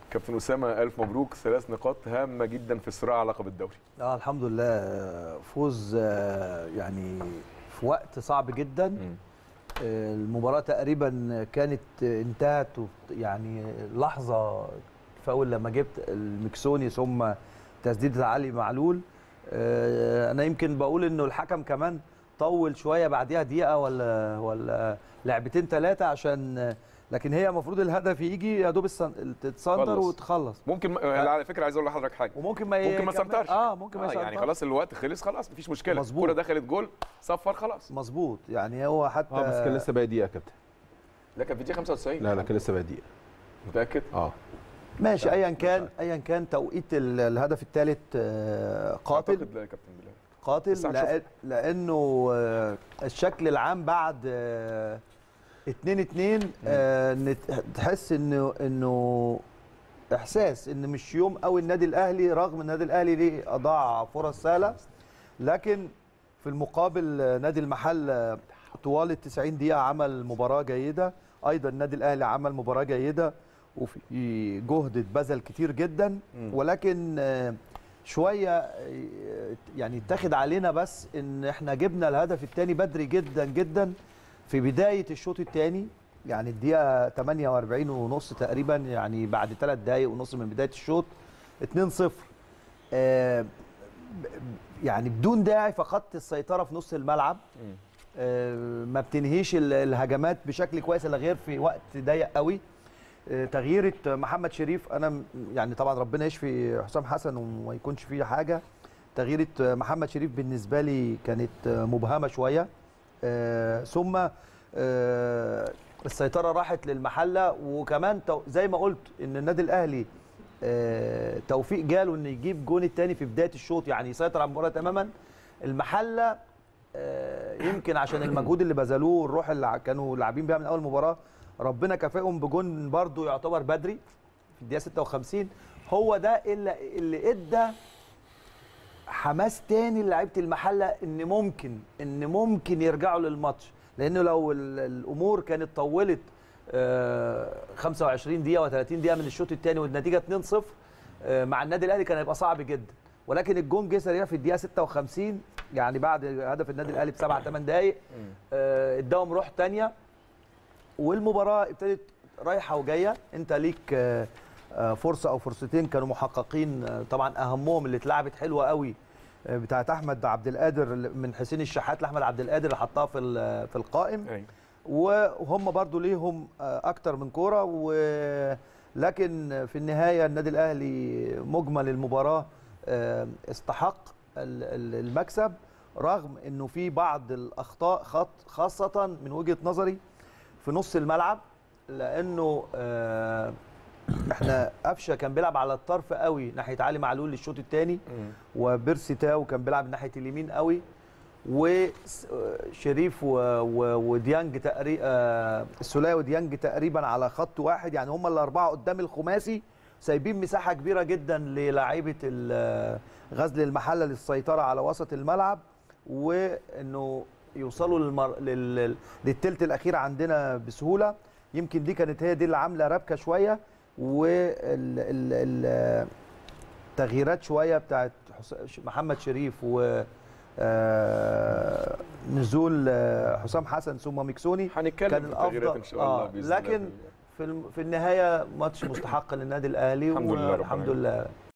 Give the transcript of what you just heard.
كابتن اسامه الف مبروك ثلاث نقاط هامه جدا في الصراع على لقب الدوري اه الحمد لله فوز آه، يعني في وقت صعب جدا آه، المباراة تقريبا كانت انتهت وت- يعني لحظة فاول لما جبت المكسوني ثم تسديدة علي معلول آه، انا يمكن بقول انه الحكم كمان طول شوية بعديها دقيقة ولا ولا لعبتين ثلاثة عشان لكن هي المفروض الهدف يجي يا دوب السن- تتصدر خلص. وتخلص ممكن على فكره عايز اقول لحضرتك حاجه وممكن ما ممكن ما يكمل- سنترش اه ممكن ما آه يعني يسنترش. خلاص الوقت خلص خلاص مفيش مشكله مظبوط. الكوره دخلت جول صفر خلاص مظبوط يعني هو حتى اه بس كان لسه باقي دقيقه يا كابتن ده كان في دقيقه 95 لا لا كان لسه باقي دقيقه متاكد اه ماشي لا، ايا مش كان عارف. ايا كان توقيت ال- الهدف الثالث قاتل أعتقد لا يا كابتن بلال بس قاتل هنشوف. لأ- لانه آه، الشكل العام بعد 2 2 تحس انه انه احساس ان مش يوم قوي النادي الاهلي رغم النادي الاهلي ليه اضاع فرص سهله لكن في المقابل آه، نادي المحل آه، طوال ال 90 دقيقه عمل مباراه جيده ايضا النادي الاهلي عمل مباراه جيده وفي جهد اتبذل كتير جدا مم. ولكن آه، شويه آه، يعني اتخذ علينا بس ان احنا جبنا الهدف الثاني بدري جدا جدا في بدايه الشوط الثاني يعني الدقيقه 48 ونص تقريبا يعني بعد ثلاث دقائق ونص من بدايه الشوط 2-0 آه، ب- ب- يعني بدون داعي فقدت السيطره في نص الملعب مم. آه، ما بتنهيش ال- الهجمات بشكل كويس الا غير في وقت ضيق قوي آه، تغييره محمد شريف انا م- يعني طبعا ربنا يشفي حسام حسن وما يكونش فيه حاجه تغييره محمد شريف بالنسبه لي كانت آه، مبهمه شويه آه، ثم آه، السيطره راحت للمحله وكمان تو- زي ما قلت ان النادي الاهلي آه، توفيق جاله انه يجيب جون الثاني في بدايه الشوط يعني يسيطر على المباراه تماما المحله آه، يمكن عشان المجهود اللي بذلوه والروح اللي ع- كانوا لاعبين بيها من اول مباراه ربنا كافئهم بجون برضو يعتبر بدري في الدقيقه 56 هو ده اللي اللي ادى حماس تاني للاعيبه المحله ان ممكن ان ممكن يرجعوا للماتش لانه لو ال- الامور كانت طولت آه، 25 دقيقه و30 دقيقه من الشوط الثاني والنتيجه 2-0 آه، مع النادي الاهلي كان هيبقى صعب جدا ولكن الجون جه سريع في الدقيقه 56 يعني بعد هدف النادي الاهلي بسبع ثمان دقائق آه، اداهم روح تانية والمباراه ابتدت رايحه وجايه انت ليك آه، آه، فرصه او فرصتين كانوا محققين آه، طبعا اهمهم اللي اتلعبت حلوه قوي آه، بتاعت احمد عبد القادر اللي- من حسين الشحات لاحمد عبد القادر اللي حطها في ال- في القائم ايوه وهم برضو ليهم آه، اكتر من كوره ولكن في النهايه النادي الاهلي مجمل المباراه آه، استحق ال- ال- المكسب رغم انه في بعض الاخطاء خط- خاصه من وجهه نظري في نص الملعب لانه آه، احنا قفشه كان بيلعب على الطرف قوي ناحيه علي معلول للشوط الثاني مم. وبيرسي تاو كان بيلعب ناحيه اليمين قوي وشريف و... و... وديانج تقريبا السوليه وديانج تقريبا على خط واحد يعني هم الاربعه قدام الخماسي سايبين مساحه كبيره جدا للاعيبه ال- غزل المحله للسيطره على وسط الملعب وانه يوصلوا للمر... لل... للتلت الاخير عندنا بسهوله يمكن دي كانت هي دي اللي عامله ربكه شويه وال ال... ال... تغييرات شويه بتاعت حس- محمد شريف و آه، نزول آه، حسام حسن ثم ميكسوني هنتكلم كان في التغييرات الافضل ان شاء الله آه باذن الله لكن في الم- في النهايه ماتش مستحق للنادي الاهلي الحمد لله رب والحمد العالمين. لله